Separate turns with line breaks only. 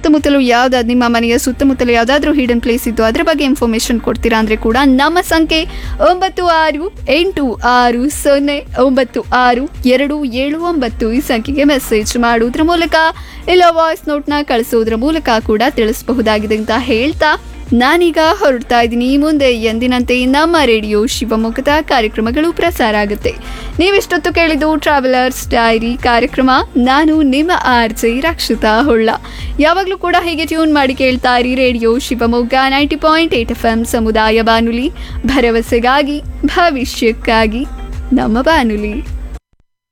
ಸುತ್ತಮುತ್ತಲು ಯಾವ್ದಾದ್ರು ನಿಮ್ಮ ಮನೆಯ ಸುತ್ತಮುತ್ತಲು ಯಾವುದಾದ್ರೂ ಹಿಡನ್ ಪ್ಲೇಸ್ ಇದ್ದು ಅದ್ರ ಬಗ್ಗೆ ಇನ್ಫಾರ್ಮೇಶನ್ ಕೊಡ್ತೀರಾ ಅಂದರೆ ಕೂಡ ನಮ್ಮ ಸಂಖ್ಯೆ ಒಂಬತ್ತು ಆರು ಎಂಟು ಆರು ಸೊನ್ನೆ ಒಂಬತ್ತು ಆರು ಎರಡು ಏಳು ಒಂಬತ್ತು ಈ ಸಂಖ್ಯೆಗೆ ಮೆಸೇಜ್ ಮಾಡುವುದ್ರ ಮೂಲಕ ಇಲ್ಲ ವಾಯ್ಸ್ ನೋಟ್ನ ಕಳಿಸೋದ್ರ ಮೂಲಕ ಕೂಡ ತಿಳಿಸಬಹುದಾಗಿದೆ ಅಂತ ಹೇಳ್ತಾ ನಾನೀಗ ಹೊರಡ್ತಾ ಇದ್ದೀನಿ ಮುಂದೆ ಎಂದಿನಂತೆ ನಮ್ಮ ರೇಡಿಯೋ ಶಿವಮೊಗ್ಗದ ಕಾರ್ಯಕ್ರಮಗಳು ಪ್ರಸಾರ ಆಗುತ್ತೆ ನೀವಿಷ್ಟೊತ್ತು ಕೇಳಿದ್ದು ಟ್ರಾವೆಲರ್ಸ್ ಡೈರಿ ಕಾರ್ಯಕ್ರಮ ನಾನು ನಿಮ್ಮ ಆರ್ ಜೆ ರಕ್ಷಿತಾ ಹೊಳ್ಳ ಯಾವಾಗಲೂ ಕೂಡ ಹೀಗೆ ಟ್ಯೂನ್ ಮಾಡಿ ಕೇಳ್ತಾ ಇರಿ radio Shivamogga ninety point eight F M ಸಮುದಾಯ ಬಾನುಲಿ ಭರವಸೆಗಾಗಿ ಭವಿಷ್ಯಕ್ಕಾಗಿ ನಮ್ಮ ಬಾನುಲಿ